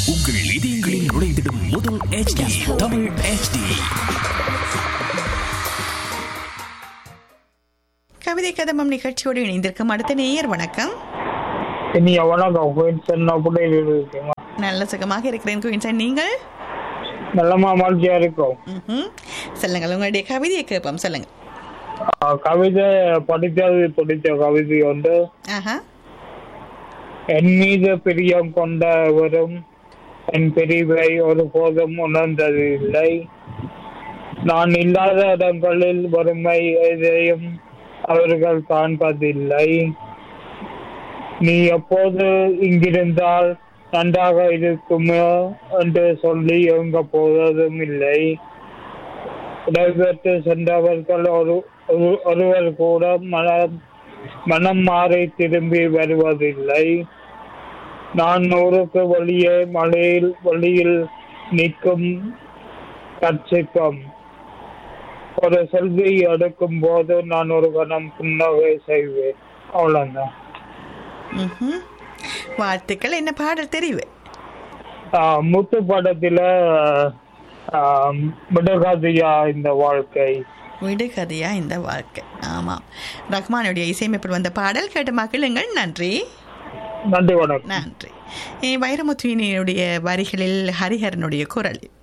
உங்கள் இதயங்களில் நுழைந்திடும் முதல் HD தமிழ் HD கவிதை கதம்பம் நிகழ்ச்சியோடு இணைந்திருக்கும் அடுத்த நேயர் வணக்கம் இனி வணக்கம் குயின்சன் அப்படி இருக்குங்க நல்ல சுகமாக இருக்கிறேன் குயின்சன் நீங்கள் நல்லமா மகிழ்ச்சியா இருக்கும் ம்ஹும். சொல்லுங்கள் உங்களுடைய கவிதையை கேட்போம் சொல்லுங்க ஆஹ் கவிதை படித்தது பிடித்த கவிதை வந்து ஆஹா என் மீது பிரியம் கொண்டவரும் என் பிரிவை ஒருபோதும் உணர்ந்தது இல்லை நான் இல்லாத இடங்களில் வறுமை எதையும் அவர்கள் காண்பதில்லை நீ எப்போது இங்கிருந்தால் நன்றாக இருக்குமோ என்று சொல்லி எங்க போவதும் இல்லை விடைபெற்று சென்றவர்கள் ஒரு ஒரு- ஒருவர் கூட மனம் மனம் மாறி திரும்பி வருவதில்லை நான் ஊருக்கு வெளியே மழையில் வெளியில் நிற்கும் கட்சிப்பம் ஒரு செல்வி எடுக்கும் போது நான் ஒரு கணம் புன்னகை செய்வேன் அவ்வளவுதான் ம்ஹும். வாழ்த்துக்கள் என்ன பாடல் தெரிவு ஆஹ் முத்து படத்துல ஆஹ் விடகாதியா இந்த வாழ்க்கை விடுகதையா இந்த வாழ்க்கை ஆமாம் ரஹ்மானுடைய இசையமைப்பில் வந்த பாடல் கேட்ட மகிழுங்கள் நன்றி நன்றி வணக்கம் நன்றி வைரமுத்துவினுடைய வரிகளில் ஹரிஹரனுடைய குரல்